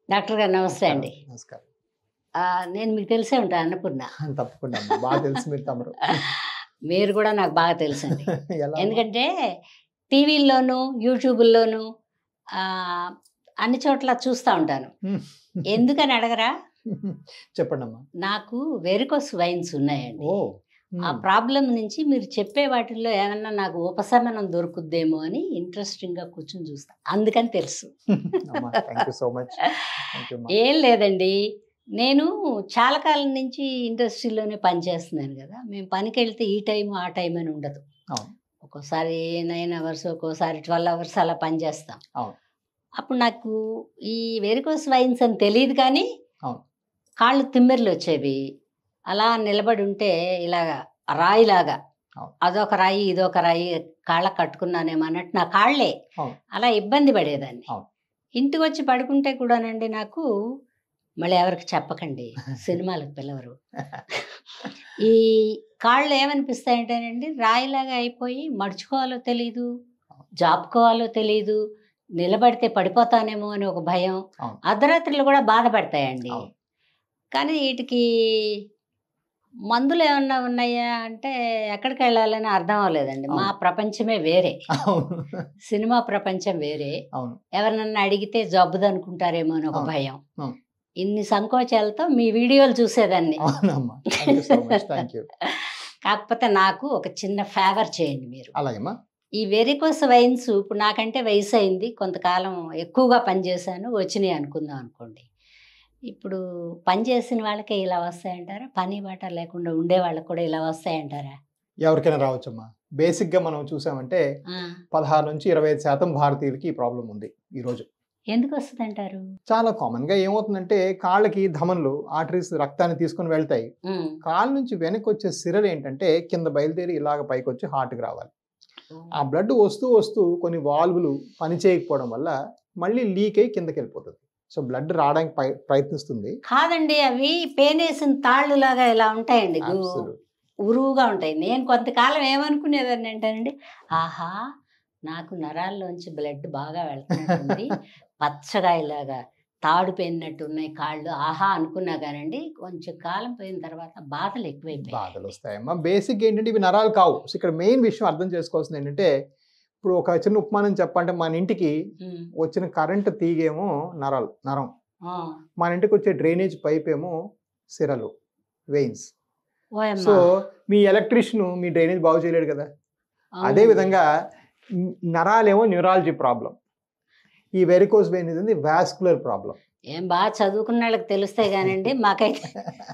Doctor గారు నమస్తే అండి నమస్కారం ఆ, నేను మీకు తెలిసే ఉంటాను అన్నపూర్ణ తప్పకుండా అమ్మా. బాగా తెలుసు మీరు తమరు మీరు కూడా నాకు బాగా తెలుసండి ఎలా అమ్మా? ఎందుకంటే టీవీల్లోనూ యూట్యూబ్లోనూ ఆ, అన్ని చోట్ల చూస్తూ ఉంటాను హ్మ్. ఎందుకని అడగరా చెప్పండి అమ్మా నాకు వెరికోస్ వైన్స్ ఉన్నాయండి ఓ ఆ ప్రాబ్లం నుంచి మీరు చెప్పే వాటిల్లో ఏమన్నా నాకు ఉపశమనం దొరుకుద్దేమో అని ఇంట్రెస్టింగ్గా కూర్చొని చూస్తా అందుకని తెలుసు thank you so much thank you ఏం లేదండి నేను చాలా కాలం నుంచి ఇండస్ట్రీలోనే పనిచేస్తున్నాను కదా మేము పనికి వెళ్తే ఈ టైం ఆ టైం అని ఉండదు అవును. ఒక్కోసారి నైన్ అవర్స్ ఒక్కోసారి ట్వెల్వ్ అవర్స్ అలా పనిచేస్తాం అవును. అప్పుడు నాకు ఈ వెరికోస్ వైన్స్ అని తెలియదు కానీ అవును. కాళ్ళు తిమ్మెర్లు వచ్చేవి అలా నిలబడి ఉంటే ఇలాగా రాయిలాగా అవును. అదొక రాయి ఇదొక రాయి కాళ్ళ కట్టుకున్నానేమో అన్నట్టు నా కాళ్ళే అవును. అలా ఇబ్బంది పడేదాన్ని అవును. ఇంటికి వచ్చి పడుకుంటే కూడానండి నాకు మళ్ళీ ఎవరికి చెప్పకండి సినిమాలకు పిలవరు ఈ కాళ్ళు ఏమనిపిస్తాయంటేనండి రాయిలాగా అయిపోయి మడుచుకోవాలో తెలియదు జాపుకోవాలో తెలియదు నిలబడితే పడిపోతానేమో అని ఒక భయం అవును. అర్ధరాత్రులు కూడా బాధపడతాయండి అవును. కానీ వీటికి మందులు ఏమన్నా ఉన్నాయా అంటే ఎక్కడికి వెళ్ళాలని అర్థం అవ్వలేదండి మా అవును. ప్రపంచమే వేరే అవును సినిమా ప్రపంచం వేరే అవును ఎవరినన్నా అడిగితే జబ్బుది అనుకుంటారేమో అని ఒక అవును. భయం అవును. ఇన్ని సంకోచాలతో మీ వీడియోలు చూసేదాన్ని అవునమ్మా thank you so much thank you కాకపోతే నాకు ఒక చిన్న ఫేవర్ చేయండి మీరు అలాగేమ్మా ఈ వెరికోస్ వైన్స్ ఇప్పుడు నాకంటే వయసు అయింది కొంతకాలం ఎక్కువగా పనిచేశాను వచ్చినాయి అనుకుందాం అనుకోండి ఇప్పుడు పని చేసిన వాళ్ళకే ఇలా వస్తాయంటారా పని బాట లేకుండా ఉండే వాళ్ళకి కూడా ఇలా వస్తాయంటారా ఎవరికైనా రావచ్చమ్మా బేసిక్ గా మనం చూసామంటే ఆ, పదహారు నుంచి ఇరవై ఐదు శాతం భారతీయులకి ఈ ప్రాబ్లం ఉంది ఈ రోజు ఎందుకు వస్తుందంటారు చాలా కామన్ గా ఏమవుతుందంటే కాళ్ళకి ధమనులు ఆర్టరీస్ రక్తాన్ని తీసుకొని వెళ్తాయి ఉమ్, కాళ్ళ నుంచి వెనక్కి వచ్చే సిరలు ఏంటంటే కింద బయలుదేరి ఇలాగ పైకి వచ్చి హార్ట్కి రావాలి ఆ బ్లడ్ వస్తూ వస్తూ కొన్ని వాల్వులు పని చేయకపోవడం వల్ల మళ్ళీ లీక్ అయ్యి కిందకి వెళ్ళిపోతుంది సో బ్లడ్ రావడానికి ప్రయ- ప్రయత్నిస్తుంది కాదండి అవి పేనేసిన తాళ్ళు లాగా ఇలా ఉంటాయండి గు- Absolute. ఉరువుగా ఉంటాయి నేను కొంతకాలం ఏమనుకునేదాన్ని అంటేనండి ఆహా నాకు నరాల్లోంచి బ్లడ్ బాగా వెళ్తున్నట్టుంది పచ్చగా ఇలాగా తాడు పోయినట్టు ఉన్నాయి కాళ్ళు ఆహా అనుకున్నా కానండి కొంచెం కాలం పోయిన తర్వాత బాధలు బాధలు ఎక్కువైపోయాయి వస్తాయమ్మా బేసిక్ ఏంటంటే ఇవి నరాలు కావు సో ఇక్కడ మెయిన్ విషయం అర్థం చేసుకోవాల్సింది ఏంటంటే ఇప్పుడు ఒక చిన్న ఉపమానం చెప్పంటే మన ఇంటికి ఉమ్, వచ్చిన కరెంట్ తీగేమో నరాలు నరం ఆ, మన ఇంటికి వచ్చే డ్రైనేజ్ పైప్ ఏమో సిరలు వెయిన్స్ ఓయమ్మా. సో మీ ఎలక్ట్రిషియన్ మీ డ్రైనేజ్ బాగు చేయలేడు కదా అవును. అదే విధంగా న- నరాలేమో న్యూరాలజీ ప్రాబ్లం ఈ వెరికోస్ వెయిన్ ఇది వాస్కులర్ ప్రాబ్లం ఏం బాగా చదువుకున్న వాళ్ళకి తెలుస్తాయి కానండి మాకైతే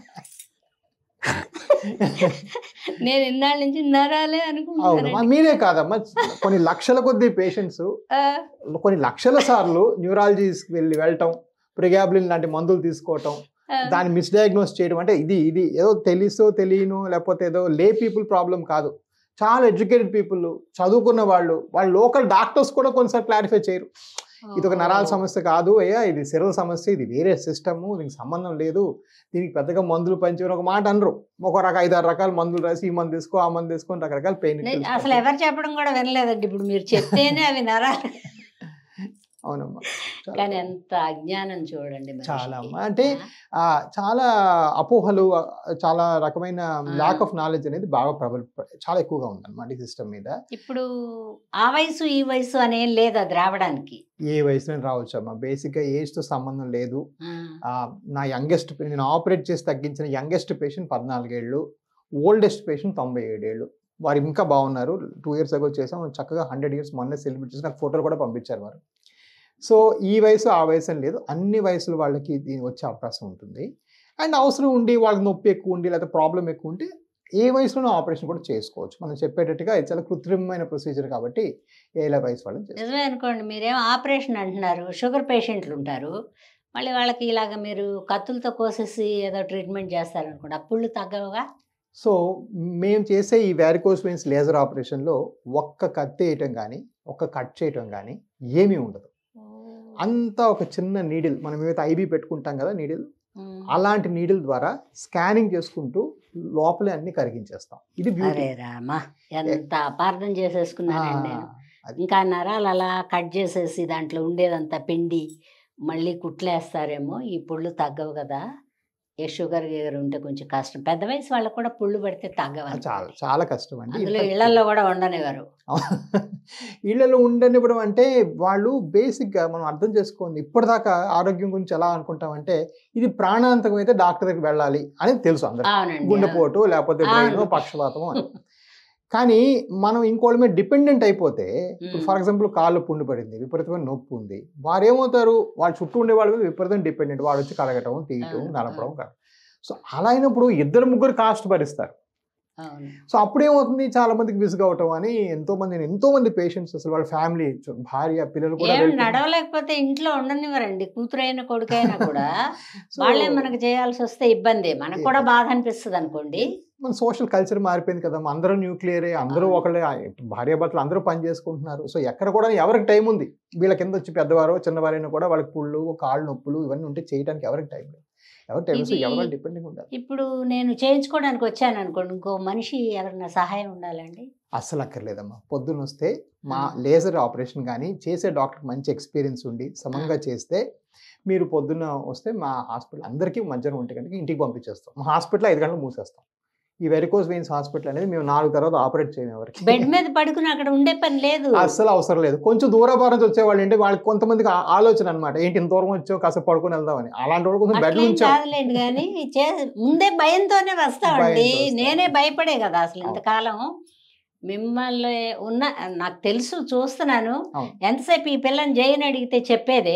నేను ఇన్నాళ్ళ నుంచి నరాలే అవును అనుకుంటున్నాను మీరే కాదమ్మా కొన్ని లక్షల కొద్ది పేషెంట్స్ కొన్ని లక్షల సార్లు న్యూరాలజీస్కి వెళ్ళి వెళ్ళటం ప్రిగాబ్లిన్ లాంటి మందులు తీసుకోవటం దాన్ని మిస్డయాగ్నోస్ చేయడం అంటే ఇది ఇది ఏదో తెలుసో తెలియను లేకపోతే ఏదో లే పీపుల్ ప్రాబ్లం కాదు చాలా ఎడ్యుకేటెడ్ పీపుల్ చదువుకున్న వాళ్ళు వాళ్ళ లోకల్ డాక్టర్స్ కూడా కొంచెం క్లారిఫై చేయరు ఇది ఒక నరాల సమస్య కాదు అయ్యా ఇది సిరల సమస్య ఇది వేరే సిస్టము దీనికి సంబంధం లేదు దీనికి పెద్దగా మందులు పనిచేయని ఒక మాట అనరు ఒక రక ఐదారు రకాల మందులు రాసి ఈ మందు తీసుకో ఆ మందు తీసుకొని రకరకాల పెయిన్ నే- అసలు ఎవరు చెప్పడం కూడా వినలేదండి ఇప్పుడు మీరు చెప్తేనే అవి నరాలు అవునమ్మా చాలా- కానీ ఎంత అజ్ఞానం చూడండి మనిషికి. చాలా అమ్మా. అంటే ఆ, ఆ, చాలా అపోహలు ఆ, చాలా రకమైన ల్యాక్ ఆఫ్ నాలెడ్జ్ అనేది బాగా ప్రబల చాలా ఎక్కువగా ఉందన్నమాట ఈ సిస్టమ్ మీద ఇప్పుడు ఆ వయసు ఈ వయసు అనేం లేదు అది రావడానికి ఏ వయసులో రావచ్చు అమ్మా బేసిక్గా ఏజ్తో సంబంధం లేదు ఆ, ఆ, నా యంగెస్ట్ నేను ఆపరేట్ చేసి తగ్గించిన యంగెస్ట్ పేషెంట్ పద్నాలుగేళ్ళు ఓల్డెస్ట్ పేషెంట్ తొంభై ఏడేళ్ళు వారు ఇంకా బాగున్నారు టూ ఇయర్స్ అగో చేసాం చక్కగా హండ్రెడ్ ఇయర్స్ మొన్నే సెలబ్రేట్ చేసి నాకు ఫోటోలు కూడా పంపించారు వారు సో ఈ వయసు ఆ వయసు అని లేదు అన్ని వయసుల వాళ్ళకి దీని వచ్చే అవకాశం ఉంటుంది అండ్ అవసరం ఉండి వాళ్ళకి నొప్పి ఎక్కువ ఉండి లేదా ప్రాబ్లం ఎక్కువ ఉంటే ఏ వయసులోనూ ఆపరేషన్ కూడా చేసుకోవచ్చు మనం చెప్పేటట్టుగా ఇది చాలా కృత్రిమమైన ప్రొసీజర్ కాబట్టి ఏ వయసు వాళ్ళని చేసుకోవచ్చు నిజమే అనుకోండి మీరేం ఆపరేషన్ అంటున్నారు షుగర్ పేషెంట్లు ఉంటారు మళ్ళీ వాళ్ళకి ఇలాగ మీరు కత్తులతో కోసేసి ఏదో ట్రీట్మెంట్ చేస్తారనుకోండి అప్పుడు తగ్గవుగా సో మేము చేసే ఈ వ్యారికోస్ వెయిన్స్ లేజర్ ఆపరేషన్లో ఒక్క కత్తి వేయటం కానీ ఒక్క కట్ చేయటం కానీ ఏమీ ఉండదు అంతా ఒక చిన్న నీడిల్ మనం ఏమైతే ఐబీ పెట్టుకుంటాం కదా నీడిల్ ఉమ్. అలాంటి నీడిల్ ద్వారా స్కానింగ్ చేసుకుంటూ లోపలే అన్ని కరిగించేస్తాం ఇది బ్యూటీ అరే రామా ఎంత అపార్థం చేసేసుకున్నానండి నేను ఇంకా నరాలు అలా కట్ చేసేసి దాంట్లో ఉండేదంతా పిండి మళ్ళీ కుట్లేస్తారేమో ఈ పుళ్ళు తగ్గవు కదా ఏ షుగర్ గిగర్ ఉంటే కొంచెం కష్టం పెద్ద వయసు వాళ్ళకు కూడా పుళ్ళు పడితే తగ్గవు చాలా చాలా కష్టం అండి అందులో In fact, ఇళ్లలో కూడా ఉండనివారు ఇళ్లలో ఉండనివ్వడం అంటే వాళ్ళు బేసిక్గా మనం అర్థం చేసుకోండి ఇప్పటిదాకా ఆరోగ్యం గురించి ఎలా అనుకుంటామంటే ఇది ప్రాణాంతకం అయితే డాక్టర్ దగ్గరికి వెళ్ళాలి అని తెలుసు అందరికి అవునండి గుండెపోటు లేకపోతే బ్రెయిన్ అవును. పక్షపాతం అని కానీ మనం ఇంకోళ్ళ మీద డిపెండెంట్ అయిపోతే ఇప్పుడు మ్మ్. ఫర్ ఎగ్జాంపుల్ కాళ్ళు పుండు పడింది విపరీతమైన నొప్పి ఉంది వారు ఏమవుతారు వాళ్ళ చుట్టూ ఉండే వాళ్ళ మీద విపరీతం డిపెండెంట్ వాడు వచ్చి కడగటం తీయటం అవును, నలపడం కడ- సో అలా అయినప్పుడు ఇద్దరు ముగ్గురు కాస్ట్ భరిస్తారు అవును సో అప్పుడు ఏమవుతుంది చాలా మందికి విసుగు అవటం అని ఎంతో మంది ఎంతో మంది పేషెంట్స్ అసలు వాళ్ళ ఫ్యామిలీ భార్య పిల్లలు కూడా ఏం వెళ్తున్నారు. నడవలేకపోతే ఇంట్లో ఉండనివ్వరండి కూతురైన కొడుకైనా కూడా సో వాళ్ళే మనకు చేయాల్సి వస్తే ఇబ్బంది మనకు కూడా బాధ అనిపిస్తుంది అనుకోండి మన సోషల్ కల్చర్ మారిపోయింది కదా అందరూ న్యూక్లియరే అందరూ అవును. ఒకళ్ళే భార్యాభర్తలు అందరూ పని చేసుకుంటున్నారు సో ఎక్కడ కూడా ఎవరికి టైం ఉంది వీళ్ళ కింద వచ్చి పెద్దవారు చిన్నవారైనా కూడా వాళ్ళకి పుళ్ళు కాళ్ళు నొప్పులు ఇవన్నీ ఉంటే చేయడానికి ఎవరికి టైం లేదు ఎవరి టైం సో ఇది- ఎవరు డిపెండింగ్ ఉండాలి ఇప్పుడు నేను చేయించుకోవడానికి వచ్చాను అనుకోండి ఇంకో మనిషి ఎవరైనా సహాయం ఉండాలండి అస్సలు అక్కర్లేదమ్మా పొద్దున్న వస్తే మా ఆ. లేజర్ ఆపరేషన్ కానీ చేసే డాక్టర్ మంచి ఎక్స్పీరియన్స్ ఉండి సమంగా చేస్తే మీరు పొద్దున్న వస్తే మా హాస్పిటల్ అందరికీ మధ్యాహ్నం ఒంటి గంటకి ఇంటికి పంపించేస్తాం మా హాస్పిటల్ ఐదు గంటలకు మూసేస్తాం ఈ వెరికోస్ వెయిన్స్ హాస్పిటల్ అనేది మేము నాలుగు తర్వాత ఆపరేట్ చేయము ఎవరికి బెడ్ మీద పడుకుని అక్కడ ఉండే పని లేదు అస్సలు అవసరం లేదు కొంచెం దూరపారం నుంచి వచ్చేవాళ్ళు అంటే వాళ్ళకి కొంతమందికి ఆ- ఆలోచన అనమాట ఏంటి ఇంత దూరం వచ్చావు కాస్త పడుకొని వెళ్దామని అలాంటి వాళ్ళు కొంచెం బెడ్ అట్లేం ఉంచాం కాదులేండి కానీ చే- ముందే భయంతోనే వస్తామండి భయంతో వస్తాం. నేనే భయపడే కదా అసలు అవును. ఇంతకాలం మిమ్మల్ని ఉన్న నాకు తెలుసు చూస్తున్నాను అవును. ఎంతసేపు ఈ పిల్లని జైన్ అడిగితే చెప్పేదే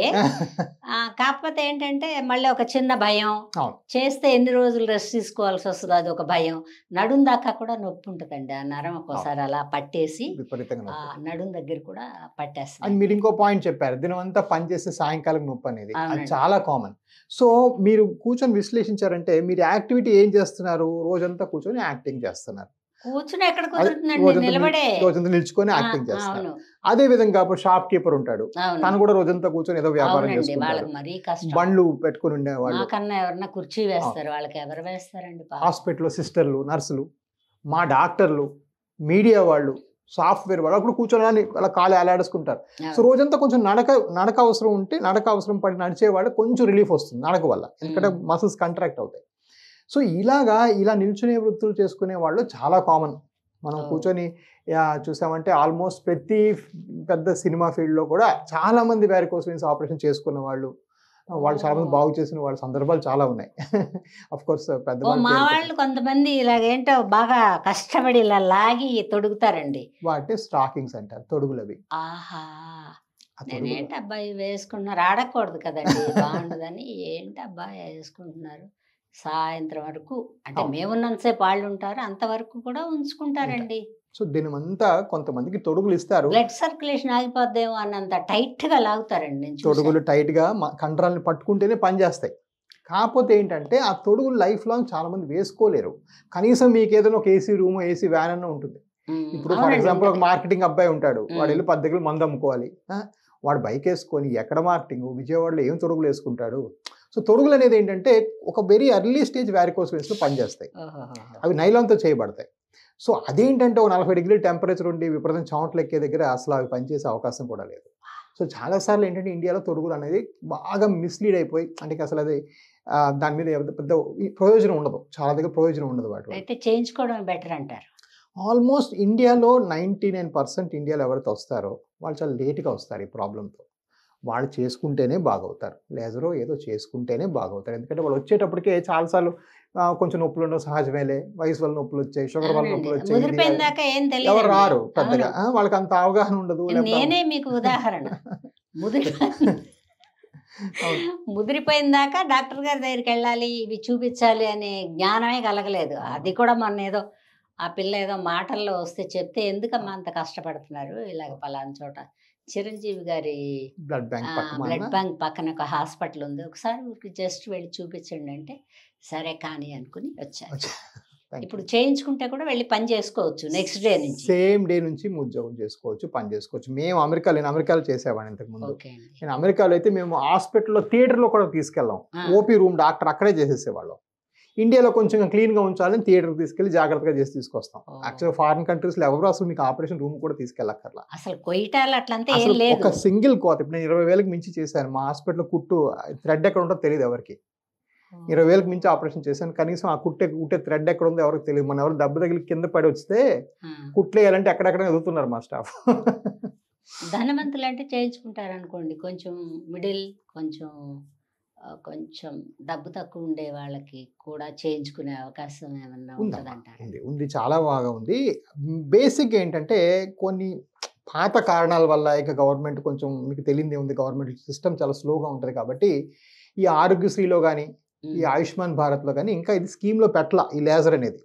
ఆ, కాకపోతే ఏంటంటే మళ్ళీ ఒక చిన్న భయం అవును. చేస్తే ఎన్ని రోజులు రెస్ట్ తీసుకోవాల్సి వస్తుందో అది ఒక భయం నడుం దాకా కూడా నొప్పి ఉంటుందండి ఆ నరం ఒక్కోసారి అలా పట్టేసి విపరీతంగా ఆ నొప్పి. నడుం దగ్గర కూడా అండ్ పట్టేస్తుంది మీరు ఇంకో పాయింట్ చెప్పారు దినమంతా పని చేస్తే సాయంకాలం నొప్పి అనేది అది అవునండి. చాలా కామన్ సో మీరు కూర్చొని విశ్లేషించారంటే మీరు యాక్టివిటీ ఏం చేస్తున్నారు రోజంతా కూర్చొని యాక్టింగ్ చేస్తున్నారు కూర్చుని ఎక్కడ అది కుదురుతుందండి రోజంతా నిలబడే నిల్- రోజంతా నిల్చుకొని ఆ, యాక్టింగ్ చేస్తారు అవును అదే విధంగా ఇప్పుడు షాప్ కీపర్ ఉంటాడు అవును తను కూడా రోజంతా కూర్చొని ఏదో వ్యాపారం అవునండి చేసుకుంటాడు వాళ్ళకి మరీ కష్టం బండ్లు పెట్టుకుని ఉండేవాళ్ళు మాకన్నా ఎవరన్నా కుర్చీ వేస్తారు వాళ్ళకి ఎవరు వేస్తారండి పాపం. హాస్పిటల్లో సిస్టర్లు నర్సులు మా డాక్టర్లు మీడియా వాళ్ళు సాఫ్ట్వేర్ వాళ్ళు అప్పుడు కూర్చొని అలా అలా కాలు ఏలాడేసుకుంటారు సో అవును. రోజంతా కొంచెం నడక నడక అవసరం ఉంటే నడక అవసరం పడి నడిచేవాళ్ళు కొంచెం రిలీఫ్ వస్తుంది నడక వల్ల ఎందుకంటే మ్మ్. మసిల్స్ కంట్రాక్ట్ అవుతాయి సో ఇలాగా ఇలా నిల్చునే వృత్తులు చేసుకునే వాళ్ళు చాలా కామన్ మనం Oh. కూర్చొని యా, చూసామంటే ఆల్మోస్ట్ ప్రతి పెద్ద సినిమా ఫీల్డ్లో కూడా చాలా మంది వ్యారికోస్ వెయిన్స్ ఆపరేషన్ చేసుకున్న వాళ్ళు వాళ్ళు చాలా మంది Oh. బాగు చేసిన వాళ్ళ సందర్భాలు చాలా ఉన్నాయి అఫ్ కోర్స్ పెద్ద ఓ మా వాళ్ళు కొంతమంది ఇలాగేంటో బాగా కష్టపడి ఇలా లాగి తొడుగుతారండి వాటి స్టాకింగ్స్ అంటారు తొడుగులు అవి ఆహా ఆ తొడుగులు నేనేంటి అబ్బాయి వేసుకుంటున్నారు ఆడకూడదు కదండి బాగుండదని ఏంటి అబ్బాయి వేసుకుంటున్నారు సాయంత్రం వరకు అంటే అవును. మేమున్నంతసేపు వాళ్ళు ఉంటారు అంతవరకు కూడా ఉంచుకుంటారండి సో దీనిమంతా కొంతమందికి తొడుగులు ఇస్తారు బ్లడ్ సర్క్యులేషన్ ఆగిపోద్దేమో అన్నంత టైట్ గా లాగుతారండి నేను చూశాను. తొడుగులు టైట్ గా మ- కండరాలను పట్టుకుంటేనే పని చేస్తాయి కాకపోతే ఏంటంటే ఆ తొడుగులు లైఫ్ లాంగ్ చాలా మంది వేసుకోలేరు కనీసం మీకు ఏదైనా ఒక ఏసీ రూమ్ ఏసీ వ్యాన్ అన్న ఉంటుంది ఉమ్, ఇప్పుడు ఫర్ అవునండి, ఎగ్జాంపుల్ ఒక ఉంటుంది. మార్కెటింగ్ అబ్బాయి ఉంటాడు వాడు మ్మ్. వెళ్ళి పది దగ్గర మందు అమ్ముకోవాలి ఆ? వాడు బైక్ వేసుకొని ఎక్కడ మార్కెటింగ్ విజయవాడలో ఏం తొడుగులు వేసుకుంటాడు సో తొడుగులు అనేది ఏంటంటే ఒక very early stage varicose veins లో పనిచేస్తాయి ఓహోహో. అవి నైలాన్తో చేయబడతాయి సో అదేంటంటే ఒక నలభై డిగ్రీ టెంపరేచర్ ఉండి విపరీతం చెమటలు ఎక్కే దగ్గర అసలు అవి పనిచేసే అవకాశం కూడా లేదు సో చాలాసార్లు ఏంటంటే ఇండియాలో తొడుగులు అనేది బాగా మిస్లీడ్ అయిపోయి అంటే అసలు అది ఆ, దాని మీద ఎవరి- పెద్ద ఈ ప్రయోజనం ఉండదు చాలా దగ్గర ప్రయోజనం ఉండదు వాటి వల్ల. అయితే చేయించుకోవడం బెటర్ అంటారు ఆల్మోస్ట్ ఇండియాలో నైంటీ నైన్ పర్సెంట్ ఇండియాలో ఎవరైతే వస్తారో వాళ్ళు చాలా లేట్గా వస్తారు ఈ ప్రాబ్లంతో వాళ్ళు చేసుకుంటేనే బాగవుతారు లేజరో ఏదో చేసుకుంటేనే బాగవుతారు ఎందుకంటే వాళ్ళు వచ్చేటప్పటికే చాలాసార్లు ఆ, కొంచెం నొప్పులు ఉండవు సహజమేలే వయసు వల్ల నొప్పులు వచ్చాయి షుగర్ వల్ల అవునండి. నొప్పులు ముదిరిపోయిన వచ్చాయి దాకా ఏం తెలియదు ఎవరు రారు పెద్దగా ఆ, వాళ్ళకి అంత అవగాహన ఉండదు లేకపోతే- నేనే మీకు ఉదాహరణ ముదిరి అవును. ముదిరిపోయిన దాకా డాక్టర్ గారి దగ్గరికి వెళ్ళాలి ఇవి చూపించాలి అనే జ్ఞానమే కలగలేదు అది కూడా మొన్న ఏదో ఆ పిల్ల ఏదో మాటల్లో వస్తే చెప్తే ఎందుకమ్మా అంత కష్టపడుతున్నారు ఇలాగ పలానా చోట చిరంజీవి గారి బ్లడ్ బ్యాంక్ పక్కన బ్లడ్ బ్యాంక్ పక్కన ఒక హాస్పిటల్ ఉంది ఒకసారి ఊరికి జస్ట్ వెళ్ళి చూపించండి అంటే సరే కానీ అనుకుని వచ్చాను ఇప్పుడు చేయించుకుంటే కూడా వెళ్ళి పని చేసుకోవచ్చు నెక్స్ట్ డే నుంచి సేమ్ డే నుంచి మీ ఉద్యోగం చేసుకోవచ్చు పని చేసుకోవచ్చు మేము అమెరికా నేను అమెరికాలో చేసేవాడిని ఇంతకు ముందు ఓకే అండి నేను అమెరికాలో అయితే మేము హాస్పిటల్లో థియేటర్లో కూడా తీసుకెళ్ళాం ఆ. ఓపీ రూమ్ డాక్టర్ అక్కడే చేసేసేవాళ్ళం ఇండియాలో కొంచెం క్లీన్గా ఉంచాలని థియేటర్కి తీసుకెళ్ళి జాగ్రత్తగా చేసి తీసుకొస్తాం ఓ. యాక్చువల్గా ఫారిన్ కంట్రీస్లో ఎవరు అసలు మీకు ఆపరేషన్ రూమ్ కూడా తీసుకెళ్ళక్కర్లా అసలు కొయ్యటాలు అట్లంతా ఏం అసలు లేదు ఒక సింగిల్ కోత ఇప్పుడు నేను ఇరవై వేలకు మించి చేశాను మా హాస్పిటల్ కుట్టు థ్రెడ్ ఎక్కడ ఉంటుందో తెలియదు ఎవరికి ఇరవై వేలకు మించి ఆపరేషన్ చేశాను కనీసం ఆ కుట్టే కుట్టే థ్రెడ్ ఎక్కడ ఉందో ఎవరికి తెలియదు మన ఎవరు దెబ్బ తగిలి కింద పడి వస్తే ఆ. కుట్లు వేయాలంటే ఎక్కడెక్కడ ఎదుగుతున్నారు మా స్టాఫ్ ధనవంతులు అంటే చేయించుకుంటారు అనుకోండి కొంచెం మిడిల్ కొంచెం ఆ, కొంచెం డబ్బు తక్కువ ఉండే వాళ్ళకి కూడా చేయించుకునే అవకాశం ఏమన్నా ఉందమ్మా. ఉంటుందంటారు ఉంది ఉంది చాలా బాగా ఉంది బేసిక్ ఏంటంటే కొన్ని పాత కారణాల వల్ల ఇక గవర్నమెంట్ కొంచెం మీకు తెలియదే ఉంది గవర్నమెంట్ సిస్టమ్ చాలా స్లోగా ఉంటుంది కాబట్టి ఈ ఆరోగ్యశ్రీలో కానీ ఈ ఆయుష్మాన్ భారత్లో కానీ ఇంకా ఇది స్కీమ్లో పెట్టల ఈ లేజర్ అనేది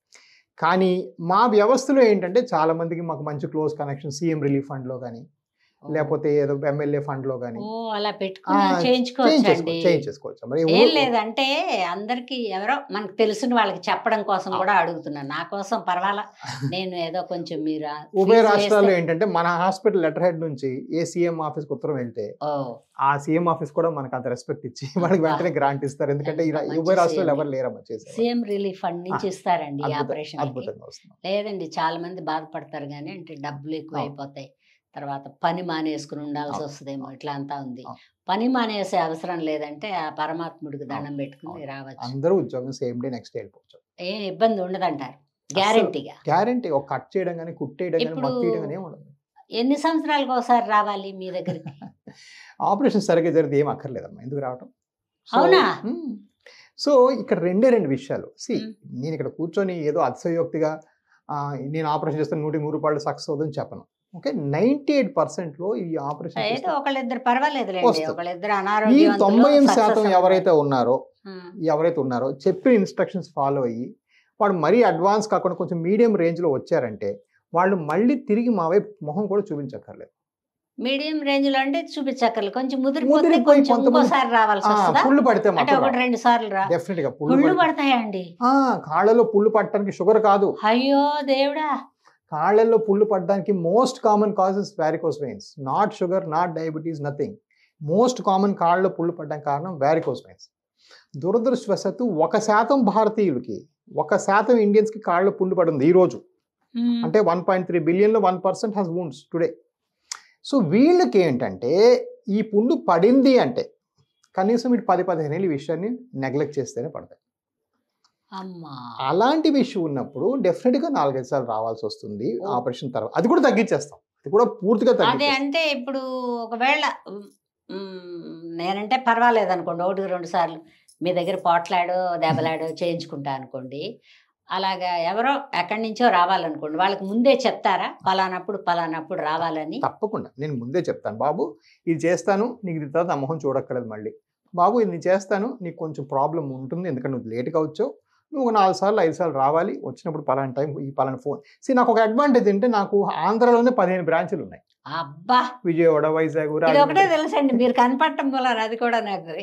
కానీ మా వ్యవస్థలో ఏంటంటే చాలా మందికి మాకు మంచి క్లోజ్ కనెక్షన్ సీఎం రిలీఫ్ ఫండ్లో కానీ లేకపోతే ఏదో ఎమ్మెల్యే ఫండ్లో కానీ ఓ అలా పెట్టుకుని ఆ, చేయించుకోవచ్చండి చేయించేసుకో- చేయించేసుకోవచ్చు మరి ఏం ఊ- లేదంటే అందరికి ఎవరో మనకు తెలిసిన వాళ్ళకి చెప్పడం కోసం కూడా అడుగుతున్నాను నా కోసం పర్వాలా నేను ఏదో కొంచెం మీరు ఆ ఉభయ fees రాష్ట్రాల్లో వేస్తే- ఏంటంటే మన హాస్పిటల్ లెటర్ హెడ్ నుంచి ఏ సీఎం ఆఫీస్కి ఉత్తరం వెళ్తే ఓ ఆ సీఎం ఆఫీస్ కూడా మనకు అంత రెస్పెక్ట్ ఇచ్చి వాళ్ళకి వెంటనే గ్రాంట్ ఇస్తారు ఎందుకంటే ఈ రా- ఎంత ఉభయ మంచి రాష్ట్రాలు CM. ఎవరు లేరమ్మా చేసే సీఎం రిలీఫ్ ఫండ్ నుంచి ఇస్తారండి ఈ ఆపరేషన్ అద్భుతంగా వస్తుంది లేదండి చాలా మంది బాధపడతారు కానీ అంటే డబ్బులు ఎక్కువ అవును. అయిపోతాయి తర్వాత పని మానేసుకుని ఉండాల్సి అవును. వస్తుందేమో ఇట్లా అంతా ఉంది అవును. పని మానేసే అవసరం లేదంటే ఆ పరమాత్ముడికి దండం అవును. పెట్టుకుని అవును. రావచ్చు అందరూ ఉద్యోగం సేమ్ డే నెక్స్ట్ డే వెళ్ళిపోవచ్చు ఏం ఇబ్బంది ఉండదంటారు గ్యారంటీగా గ్యారంటీ ఒక కట్ చేయడం కానీ కుట్టేయడం కానీ ఇప్పుడు- మత్తేయడం కానీ ఏమి ఉండదు ఎన్ని సంవత్సరాలకు ఒకసారి రావాలి మీ దగ్గరికి ఆపరేషన్ సరిగ్గా జరిగితే ఏం అక్కర్లేదమ్మా ఎందుకు రావటం So, అవునా? hmm. సో ఇక్కడ రెండే రెండు విషయాలు సి Hmm. నేను ఇక్కడ కూర్చొని ఏదో అతిశయోక్తిగా ఆ, నేను ఆపరేషన్ చేస్తే నూటి నూరు రూపాయలు సక్సెస్ అవుతుందని చెప్పను ఓకే నైన్టీ ఎయిట్ పర్సెంట్ లో ఈ ఆపరేషన్ ఏదో ఒకళ్ళిద్దరు పర్వాలేదులేండి వస్తుంది. ఒకళ్ళిద్దరు ఈ అనారోగ్యం తొంభై ఎనిమిది శాతం ఎవరైతే ఉన్నారో ఆ, ఎవరైతే ఉన్నారో చెప్పిన ఇన్స్ట్రక్షన్స్ ఫాలో అయ్యి వాడు మరీ అడ్వాన్స్ కాకుండా కొంచెం మీడియం రేంజ్లో వచ్చారంటే వాళ్ళు మళ్ళీ తిరిగి మా వైపు మొహం కూడా చూపించక్కర్లేదు మీడియం రేంజ్ లో అంటే చూపించక్కర్లేదు కొంచెం ముదిరిపోతే ముదిరిపోయి కొంచెం కొంతమంది- ఇంకోసారి రావాల్సి వస్తుందా పుళ్ళు పడితే అంటే మాత్రం ఒకటి రెండు సార్లు రా డెఫినెట్ గా పుళ్ళు పుళ్ళు పడితే- పడతాయండి ఆ, కాళ్ళలో పుళ్ళు పట్టడానికి షుగర్ కాదు అయ్యో దేవుడా కాళ్ళల్లో పుళ్ళు పడడానికి most common causes varicose veins not sugar not diabetes nothing most common కాళ్ళలో పుళ్ళు పడడానికి కారణం వ్యారికోస్ వెయిన్స్ దురదృష్టవశాత్తు ఒక శాతం భారతీయులకి ఒక శాతం ఇండియన్స్కి కాళ్ళలో పుళ్ళు పడింది ఈ రోజు ఉమ్. అంటే వన్ పాయింట్ త్రీ బిలియన్లో one percent has wounds today so వీళ్ళకి ఏంటంటే ఈ పుండు పడింది అంటే కనీసం ఇటు పది పదిహేను ఏళ్ళు ఈ విషయాన్ని నెగ్లెక్ట్ చేస్తేనే పడతాయి అమ్మా అలాంటి విషయం ఉన్నప్పుడు డెఫినెట్గా నాలుగైదు సార్లు రావాల్సి వస్తుంది ఓ. ఆపరేషన్ తర్వాత అది కూడా తగ్గించేస్తాం అది కూడా పూర్తిగా అదే తగ్గించేస్తాం అంటే ఇప్పుడు ఒకవేళ ఉమ్, ఉమ్, నేనంటే పర్వాలేదు అనుకోండి ఒకటి రెండు సార్లు మీ దగ్గర పోట్లాడో దెబ్బలాడో చేయించుకుంటా అనుకోండి అలాగా ఎవరో ఎక్కడి నుంచో రావాలనుకోండి వాళ్ళకి ముందే చెప్తారా పలానప్పుడు పలానప్పుడు రావాలని తప్పకుండా నేను ముందే చెప్తాను బాబు ఇది చేస్తాను నీకు ఇది తర్వాత అమ్మహం చూడక్కర్లేదు మళ్ళీ బాబు ఇది నేను చేస్తాను నీకు కొంచెం ప్రాబ్లం ఉంటుంది ఎందుకంటే నువ్వు లేట్గా వచ్చావు నువ్వు ఒక నాలుగు సార్లు ఐదు సార్లు రావాలి వచ్చినప్పుడు పలానా టైం ఈ పలానా ఫోన్ సి నాకు ఒక అడ్వాంటేజ్ ఏంటంటే నాకు ఆంధ్రాలోనే పదిహేను బ్రాంచులు ఉన్నాయి అబ్బా విజయవాడ వైజాగ్ ఇది ఒకటే రాజమండ్రి. తెలుసండి మీరు కనపడటం వల్ల అది కూడా నాకు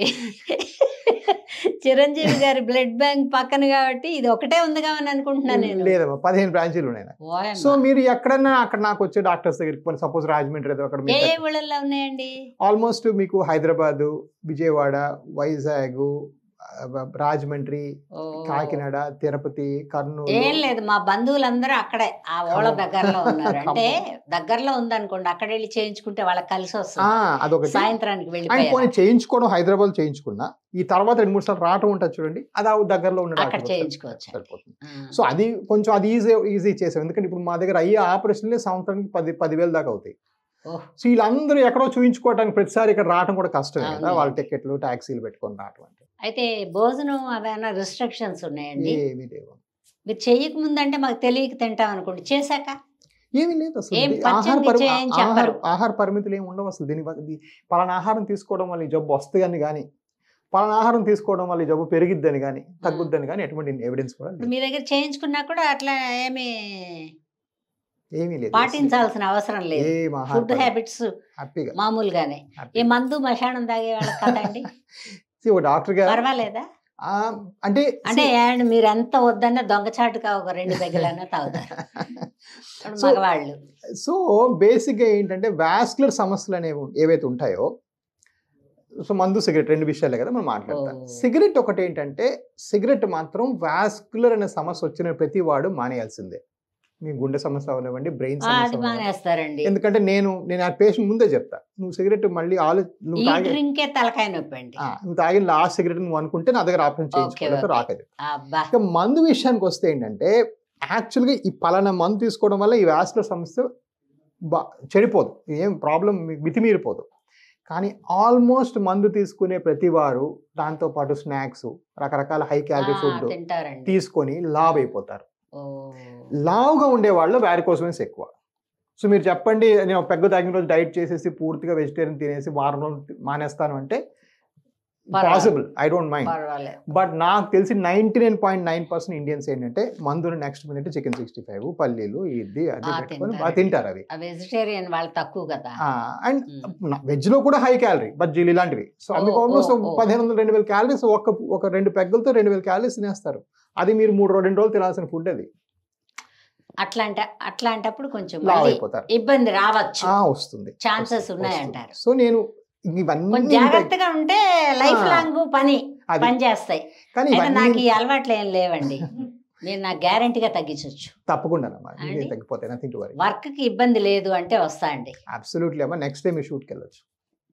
చిరంజీవి గారి బ్లడ్ బ్యాంక్ పక్కన కాబట్టి ఇది ఒకటే ఉంది అని అనుకుంటున్నాను నేను లేదమ్మా పదిహేను బ్రాంచీలు ఉన్నాయి నాకు. ఓయమ్మ. సో మీరు ఎక్కడన్నా అక్కడ నాకు వచ్చే డాక్టర్స్ దగ్గరికి సపోజ్ రాజమండ్రి ఏదో అక్కడ ఏ ఏ ఊళ్ళల్లో ఉన్నాయండి ఆల్మోస్ట్ మీకు హైదరాబాదు విజయవాడ వైజాగ్ ఆ, రాజమండ్రి ఓ. కాకినాడ తిరుపతి కర్నూలు ఏం లేదు మా బంధువులందరూ అక్కడే ఆ ఓళ్ళ ఖమ్మం. దగ్గరలో ఉన్నారు అంటే ఖమ్మం. దగ్గరలో ఉందనుకోండి అక్కడ వెళ్ళి చేయించుకుంటే వాళ్ళకి కలిసి ఆ, వస్తుంది అదొకటి సాయంత్రానికి అండ్ వెళ్ళిపోయారు పోనీ చేయించుకోవడం హైదరాబాద్ చేయించుకున్నా ఈ తర్వాత రెండు మూడు సార్లు రావటం ఉంటుంది చూడండి అది ఆ దగ్గరలో ఉన్న అక్కడ డాక్టర్ వస్తారు. చేయించుకోవచ్చు సరిపోతుంది ఆ. సో అది కొంచెం అది ఈజీ ఈజీ చేసాం ఎందుకంటే ఇప్పుడు మా దగ్గర అయ్యే ఆపరేషన్లే సంవత్సరానికి పది పదివేలు దాకా అవుతాయి ఓహ్. సో వీళ్ళందరూ ఎక్కడో చూయించుకోవడానికి ప్రతిసారి ఇక్కడ రావడం కూడా కష్టమే కదా అవును. వాళ్ళ టికెట్లు ట్యాక్సీలు పెట్టుకొని రావడం అంటే అయితే భోజనం అవేనా రిస్ట్రిక్షన్స్ ఉన్నాయండి ఏమీ లేవు మీరు చెయ్యక ముందంటే మాకు తెలియక తింటాం అనుకోండి చేశాక ఏమీ లేదు అసలు ఏం ఇది ఆహార పచ్చడి పరి- చేయని ఆహార చెప్పరు. ఆహార పరిమితులు ఏమి ఉండవు అసలు దీని వల్ల- ఇది పలానా ఆహారం తీసుకోవడం వల్ల ఈ జబ్బు వస్తుందని కానీ పలానా ఆహారం తీసుకోవడం వల్ల ఈ జబ్బు పెరిగిద్దని కానీ తగ్గుద్దని కానీ ఎటువంటి ఎవిడెన్స్ కూడా ఇప్పుడు లేదు. మీ దగ్గర చేయించుకున్నా కూడా అట్లా ఏమి ఏమీ లేదు పాటించాల్సిన అవసరం లేదు ఏం ఆహార ఫుడ్ పరిమితులు. హ్యాబిట్స్ హ్యాపీగా మామూలుగానే ఈ హ్యాపీగా. మందు మశానం తాగే వాళ్ళకి కదండి See, ఒక డాక్టర్ గారు పర్వాలేదా ఆ, అంటే అంటే ఏమండి మీరు ఎంత వద్దన్నా దొంగచాటుగా ఒక రెండు పెగ్గులన్నా తాగుతారు ఇప్పుడు So- మగవాళ్ళు సో బేసిక్గా ఏంటంటే వాస్కులర్ సమస్యలు అనేవి ఏవైతే ఉంటాయో సో మందు సిగరెట్ రెండు విషయాలే కదా మనం మాట్లాడతాం ఓ. సిగరెట్ ఒకటి ఏంటంటే సిగరెట్ మాత్రం వాస్కులర్ అనే సమస్య వచ్చిన ప్రతి వాడు మానేయాల్సిందే మీ గుండె సమస్య అవనివ్వండి బ్రెయిన్ ఆ, సమస్య అది అవనివ్వండి. మానేస్తారండి ఎందుకంటే నేను నేను ఆ పేషెంట్ ముందే చెప్తా నువ్వు సిగరెట్ మళ్ళీ ఆలో నువ్వు ఈ తాగి డ్రింకే తలకాయ నొప్పి అండి ఆ, నువ్వు తాగిన లాస్ట్ సిగరెట్ నువ్వు అనుకుంటే నా దగ్గర ఆపరేషన్ చేయించుకోలేదు ఓకే. రాకదు అబ్బా ఇక మందు విషయానికి వస్తే ఏంటంటే యాక్చువల్గా ఈ పలానా మందు తీసుకోవడం వల్ల ఈ వ్యాస్కులర్ సమస్య బా చెడిపోదు ఏం ప్రాబ్లం మితిమీరిపోదు కానీ ఆల్మోస్ట్ మందు తీసుకునే ప్రతి వారు దాంతోపాటు స్నాక్స్ రకరకాల హై క్యాలరీ ఆ, ఫుడ్ తింటారండి తీసుకొని లావ్ అయిపోతారు ఓ లావుగా ఉండే వాళ్ళు వ్యారికోసమెన్స్ ఎక్కువ సో మీరు చెప్పండి నేను ఒక పెద్ద తగిన రోజు డైట్ చేసేసి పూర్తిగా వెజిటేరియన్ తినేసి వారం రోజులు మానేస్తాను అంటే పర్వాలేదు. పాసిబుల్ ఐ డోంట్ మైండ్ పర్వాలేదు బట్ నాకు తెలిసి ninety nine point nine percent Indians ఏంటంటే మందుని next minute chicken sixty five పల్లీలు ఇది అది ఆ, పెట్టుకొని తింటారు. బాగా తింటారు అవి ఆ వెజిటేరియన్ వాళ్ళు తక్కువ కదా అండ్ ఉమ్. వెజ్ లో కూడా హై క్యాలరీ బజ్జీలు ఇలాంటివి సో అందుకు ఓ, ఆల్మోస్ట్ ఓ, ఓ. పదిహేను వందల రెండు వేల క్యాలరీస్ ఒక ఒక రెండు పెగ్గలతో రెండు వేల క్యాలరీస్ తినేస్తారు అది మీరు మూడు రో- రెండు రోజులు తినాల్సిన ఫుడ్ అది అట్లాంటి అట్లాంటప్పుడు కొంచెం లావ్ మళ్ళీ అయిపోతారు ఇబ్బంది రావచ్చు ఆ, వస్తుంది ఛాన్సెస్ వస్తుంది, ఉన్నాయంటారు వస్తుంది. సో నేను ఇవన్నీ కొంచెం జాగ్రత్తగా ఉంటే లైఫ్ ఆ. లాంగ్ పని అది పని చేస్తాయి కానీ అయితే నాకు ఇవన్నీ ఈ అలవాట్లు ఏం లేవండి నేను నాకు గ్యారంటీగా తగ్గించవచ్చు తప్పకుండా అమ్మా అండి? మీకే తగ్గిపోతాయి నథింగ్ టు వరీ వర్క్ కి ఇబ్బంది లేదు అంటే వస్తా అండి అబ్సల్యూట్లీ అమ్మా నెక్స్ట్ టైం మీ షూట్కి వెళ్ళొచ్చు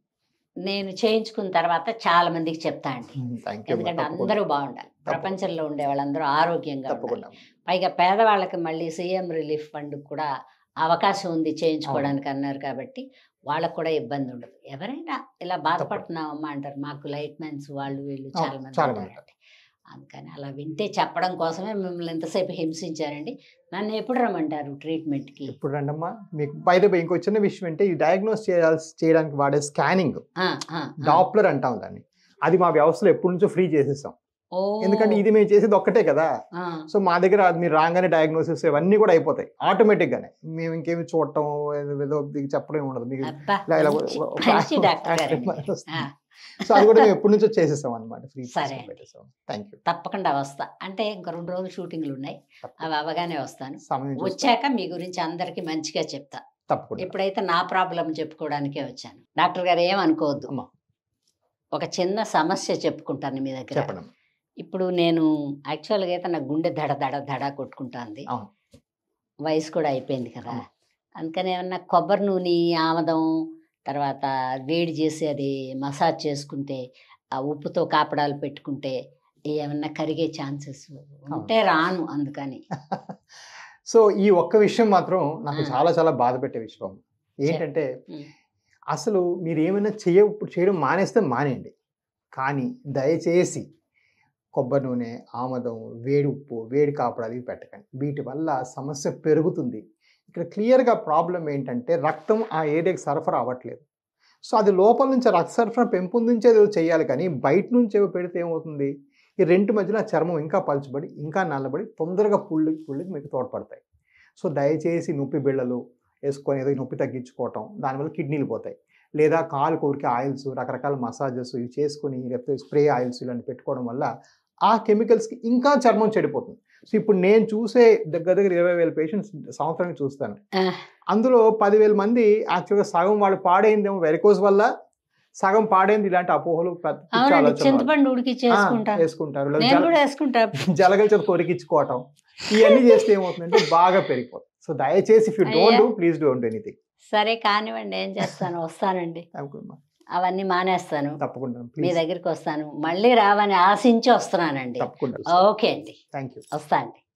నేను చేయించుకున్న తర్వాత చాలా మందికి చెప్తా అండి థ్యాంక్ యూ ఎందుకంటే అందరూ బాగుండాలి ప్రపంచంలో ఉండే వాళ్ళందరూ ఆరోగ్యంగా ఉండాలి తప్పకుండా పైగా పేదవాళ్ళకి మళ్ళీ సీఎం రిలీఫ్ ఫండ్ కూడా అవకాశం ఉంది చేయించుకోవడానికి అన్నారు కాబట్టి వాళ్ళకు కూడా ఇబ్బంది ఉండదు ఎవరైనా ఇలా బాధపడుతున్నామమ్మా అంటారు మాకు లైట్ మెన్స్ వాళ్ళు వీళ్ళు అవును, చాలా మంది చాలా మంది ఉంటారండి అందుకని అలా వింటే చెప్పడం కోసమే మిమ్మల్ని ఎంతసేపు హింసించారండి నన్ను ఎప్పుడు రమ్మంటారు ట్రీట్మెంట్కి ఇప్పుడు రండమ్మా మీకు బయట ఇంకో చిన్న విషయం అంటే ఈ డయాగ్నోస్ చేయాల్సి చేయడానికి వాడే స్కానింగ్ డాప్లర్ అంటాం దాన్ని అది మా వ్యవస్థలో ఎప్పటి నుంచో ఫ్రీ చేసేసాం ఓ ఎందుకంటే ఇది మేము చేసేది ఒక్కటే కదా ఆ, సో మా దగ్గర అది మీరు రాగానే డయాగ్నోసిస్ ఇవన్నీ కూడా అయిపోతాయి ఆటోమేటిక్ గానే మేము ఇంకేమి చూడటం ఏదో- ఏదో మీకు చెప్పడం ఏమి ఉండదు మీకు అబ్బా ఇలా ఇలా మంచి- ఒక- మంచి డాక్టర్ గారండి ఆ, సో అది కూడా మేము ఎప్పటి నుంచో చేసేసాం అనమాట ఫ్రీ సరే. పెట్టేసాం థ్యాంక్ యూ తప్పకుండా వస్తా అంటే ఇంక రెండు రోజులు షూటింగ్లు ఉన్నాయి అవి అవగానే వస్తాను సమయం చూస్తే వచ్చాక మీ గురించి అందరికీ మంచిగా చెప్తా తప్పకుండా ఇప్పుడైతే నా ప్రాబ్లం చెప్పుకోవడానికే వచ్చాను డాక్టర్ గారు ఏమనుకోవద్దు అమ్మా. ఒక చిన్న సమస్య చెప్పుకుంటాను మీ దగ్గర చెప్పండి అమ్మా. ఇప్పుడు నేను యాక్చువల్గా అయితే నా గుండె దడ దడ దడ కొట్టుకుంటుంది అవును. వయసు కూడా అయిపోయింది కదా అవును. అందుకని ఏమన్నా కొబ్బరి నూనె ఆమదం తర్వాత వేడి చేసి అది మసాజ్ చేసుకుంటే ఆ ఉప్పుతో కాపడాలు పెట్టుకుంటే ఏమన్నా కరిగే ఛాన్సెస్ ఉంటే రాను అందుకని సో ఈ ఒక్క విషయం మాత్రం నాకు ఆ. చాలా చాలా బాధ పెట్టే విషయం ఏంటంటే ఉమ్. అసలు మీరు ఏమైనా చేయ చేయడం మానేస్తే మానేయండి కానీ దయచేసి కొబ్బరి నూనె ఆమదం వేడి ఉప్పు వేడి కాపడాలు ఇవి పెట్టకండి వీటి వల్ల సమస్య పెరుగుతుంది ఇక్కడ క్లియర్గా ప్రాబ్లం ఏంటంటే రక్తం ఆ ఏరియాకి సరఫరా అవ్వట్లేదు సో అది లోపల నుంచి రక్త సరఫరా పెంపొందించేది ఏదో చేయాలి కానీ బయట నుంచి ఏవో పెడితే ఏమవుతుంది ఈ రెంటి మధ్యలో ఆ చర్మం ఇంకా పలుచబడి ఇంకా నల్లబడి తొందరగా పుళ్ళకి పుళ్ళకి మీకు తోడ్పడతాయి సో దయచేసి నొప్పి బిళ్ళలు వేసుకొని ఏదో నొప్పి తగ్గించుకోవటం దానివల్ల కిడ్నీలు పోతాయి లేదా కాలు కోరికి ఆయిల్స్ రకరకాల మసాజెస్ ఇవి చేసుకొని లేకపోతే స్ప్రే ఆయిల్స్ ఇలాంటి పెట్టుకోవడం వల్ల ఆ కెమికల్స్కి ఇంకా చర్మం చెడిపోతుంది సో ఇప్పుడు నేను చూసే దగ్గర దగ్గర ఇరవై వేల పేషెంట్స్ సంవత్సరానికి చూస్తాను ఆ. అందులో పదివేల మంది యాక్చువల్గా సగం వాళ్ళు పాడైందేమో వెరికోస్ వల్ల సగం పాడైంది ఇలాంటి అపోహలు పెద్ద పిచ్చి అవునండి ఆలోచనలు. చింతపండు ఉడికి ఆ, చేసుకుంటా వేసుకుంటారు లేదా నేను జల- కూడా వేసుకుంటా జలగల చేత కొరికించుకోవటం ఇవన్నీ చేస్తే ఏమవుతుందంటే బాగా పెరిగిపోతుంది సో దయచేసి ఇఫ్ యూ డోంట్ అయ్యా. డూ ప్లీజ్ డోంట్ ఎనీథింగ్ సరే కానివ్వండి ఏం చేస్తాను వస్తానండి అవన్నీ మానేస్తాను తప్పకుండా మీ ప్లీజ్ దగ్గరికి వస్తాను మళ్ళీ రావని ఆశించి వస్తున్నానండి తప్పకుండా ఓకే అండి థ్యాంక్ యూ వస్తా అండి